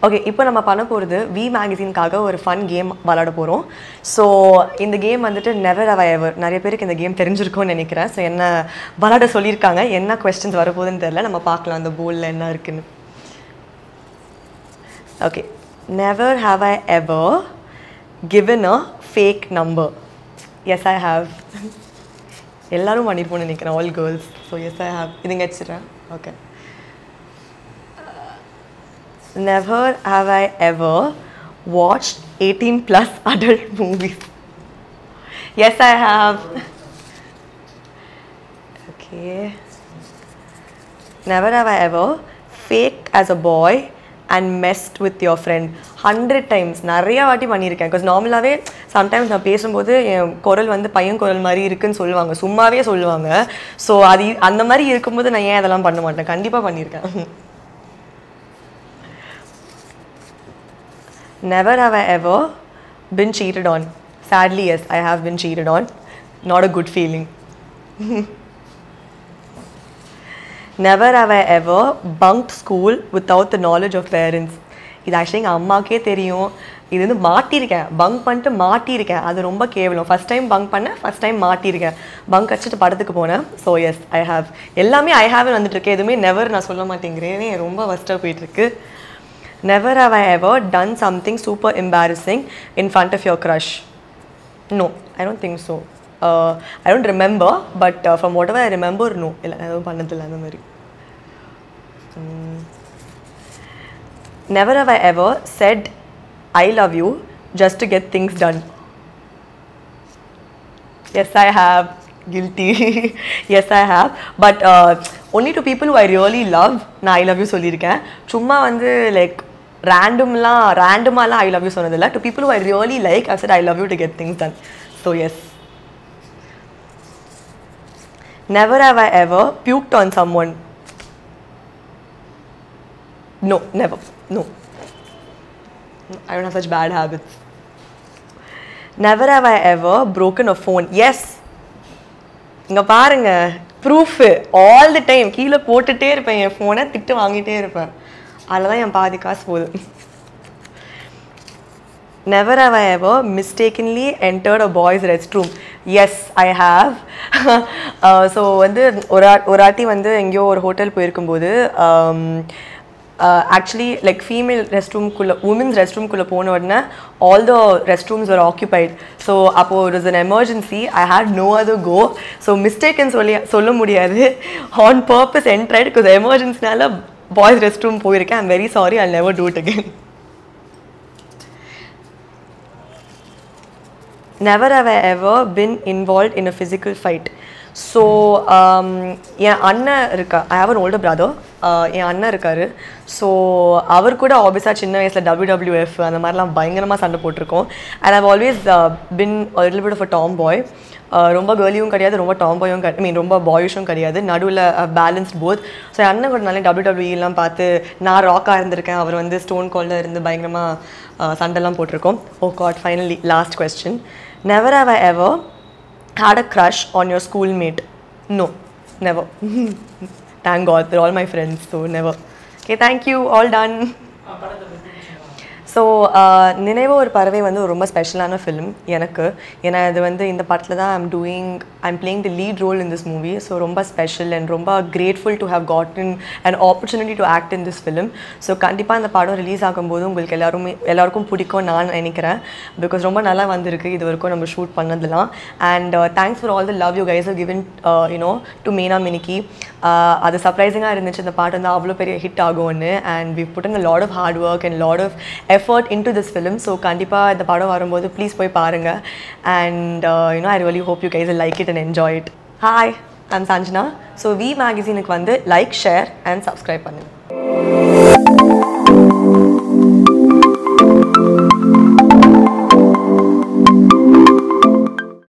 Okay இப்போ நம்ம பண்ண போகிறது வி மேகசின்காக ஒரு ஃபன் கேம் விளாட போகிறோம் ஸோ இந்த கேம் வந்துட்டு நெவர் அவ எவர் நிறைய பேருக்கு இந்த கேம் தெரிஞ்சிருக்கும்னு நினைக்கிறேன் ஸோ என்ன விளாட சொல்லியிருக்காங்க என்ன கொஸ்டின்ஸ் வரப்போகுதுன்னு தெரில நம்ம பார்க்கலாம் அந்த போலில் என்ன இருக்குன்னு okay never have I ever given a fake number yes I have எல்லாரும் பண்ணியிருப்போம்னு நினைக்கிறேன் all girls so yes I have இதுங்க வச்சுறேன் okay never have I ever watch eighteen plus adult movies yes I have okay never have I ever fake as a boy and messed with your friend hundred times நிறைய வாட்டி பண்ணியிருக்கேன் because நார்மலாகவே sometimes நான் பேசும்போது என் குரல் வந்து பையன் குரல் மாதிரி இருக்குன்னு சொல்லுவாங்க சும்மாவே சொல்லுவாங்க ஸோ அது இ- அந்த மாதிரி இருக்கும்போது நான் ஏன் அதெல்லாம் பண்ண மாட்டேன் கண்டிப்பாக பண்ணியிருக்கேன் never have I ever been cheated on sadly yes i have been cheated on not a good feeling never have I ever bunk school without the knowledge of parents இது ஆக்சுவலி எங்கள் அம்மாக்கே தெரியும் இது வந்து மாட்டியிருக்கேன் பங்க் பண்ணிட்டு மாட்டியிருக்கேன் அது ரொம்ப கேவலம் ஃபஸ்ட் டைம் பங்க் பண்ணேன் ஃபஸ்ட் டைம் மாட்டியிருக்கேன் பங்க் அடிச்சுட்டு படத்துக்கு போனேன் ஸோ எஸ் ஐ ஹாவ் எல்லாமே ஐ ஹாவ்னு வந்துட்டு இருக்கு எதுவுமே நெவர் நான் சொல்ல மாட்டேங்கிறேன் ரொம்ப ஃபஸ்ட்டாக போயிட்டுருக்கு never have I ever done something super embarrassing in front of your crush no I don't think so I don't remember but from whatever I remember no இல்லை நான் எதுவும் பண்ணதில்லை அந்த மாதிரி never have I ever said I love you just to get things done yes I have guilty yes I have but only to people I really love நான் I love you சொல்லியிருக்கேன் சும்மா வந்து லைக் ரேண்டம்லாம் ரேண்டமாலாம் I love you சொன்னதில்லை to people I really like I said I love you to get things done so yes Never have I ever puked on someone. No, never. No. I don't have such bad habits. Never have I ever broken a phone. Yes. இங்க பாருங்க proof all the time கீழே போட்டுட்டே இருப்பேன் என் ஃபோனை திட்டு வாங்கிட்டே இருப்பேன் அதில் தான் என் பாதி காசு போகுது never have I ever mistakenly entered a boys rest room yes I have so வந்து ஒரு ஆ- ஒரு ஆட்டி வந்து எங்கேயோ ஒரு ஹோட்டல் போயிருக்கும்போது ஆக்சுவலி லைக் ஃபீமேல் ரெஸ்ட் ரூம்குள்ளே உமன்ஸ் ரெஸ்ட் ரூம்குள்ளே போன உடனே ஆல் த ரெஸ்ட் ரூம்ஸ் ஒரு ஆக்குபைட் ஸோ அப்போது ஒரு an emergency I had no other go so மிஸ்டேக்குன்னு சொல்லி சொல்ல முடியாது ஆன் பர்பஸ் என்ட்ரைட் பிகாஸ் எமர்ஜென்சினால பாய்ஸ் ரெஸ்ட் ரூம் போயிருக்கேன் I'm very sorry I never do it again never have I ever been involved in a physical fight so என் அண்ணன் இருக்கா I have an older brother என் அண்ணன் இருக்காரு so அவர் கூட ஆப்வியஸாக சின்ன வயசில் WWF அந்த மாதிரிலாம் பயங்கரமாக சண்டை போட்டிருக்கோம் and I've always been little bit of a tomboy ரொம்ப கேர்லியும் கிடையாது ரொம்ப டாம் பாயும் ஐ மீன் ரொம்ப பாயிஷும் கிடையாது நடுவில் பேலன்ஸ்ட் போத் ஸோ என் அண்ணன் கூட நல்லா டபிள்யூடபிள்யூலாம் பார்த்து நான் ராக்காக இருந்திருக்கேன் அவர் வந்து ஸ்டோன் கோல்டில் இருந்து பயங்கரமாக சண்டைலாம் போட்டிருக்கோம் oh God finally last question never have I ever had a crush on your schoolmate. No, never. Thank God, they're all my friends, so never. Okay, thank you, all done. So நினைவு ஒரு பறவை வந்து ஒரு ரொம்ப ஸ்பெஷலான film எனக்கு ஏன்னா இது வந்து இந்த படத்தில் தான் I'm doing I'm playing the lead role in this movie so ரொம்ப ஸ்பெஷல் அண்ட் ரொம்ப grateful to have gotten and opportunity to act in this film so கண்டிப்பாக இந்த படம் ரிலீஸ் ஆகும்போது உங்களுக்கு எல்லாருமே எல்லாருக்கும் பிடிக்கும் நான் நினைக்கிறேன் பிகாஸ் ரொம்ப நல்லா வந்திருக்கு இது வரைக்கும் நம்ம ஷூட் பண்ணதெல்லாம் and thanks for all the love you guys given you know to மீனா மினிக்கி அது சர்ப்ரைசிங்காக இருந்துச்சு இந்த பாட்டு வந்து அவ்வளோ பெரிய ஹிட் ஆகும்னு and we put a lot of hard work and lot of effort into this film so கண்டிப்பாக இந்த படம் வரும்போது ப்ளீஸ் போய் பாருங்கள் and you know I really hope you guys like it and enjoy it hi I'm Sanjana so we மேகசினுக்கு வந்து like share and subscribe பண்ணுங்கள்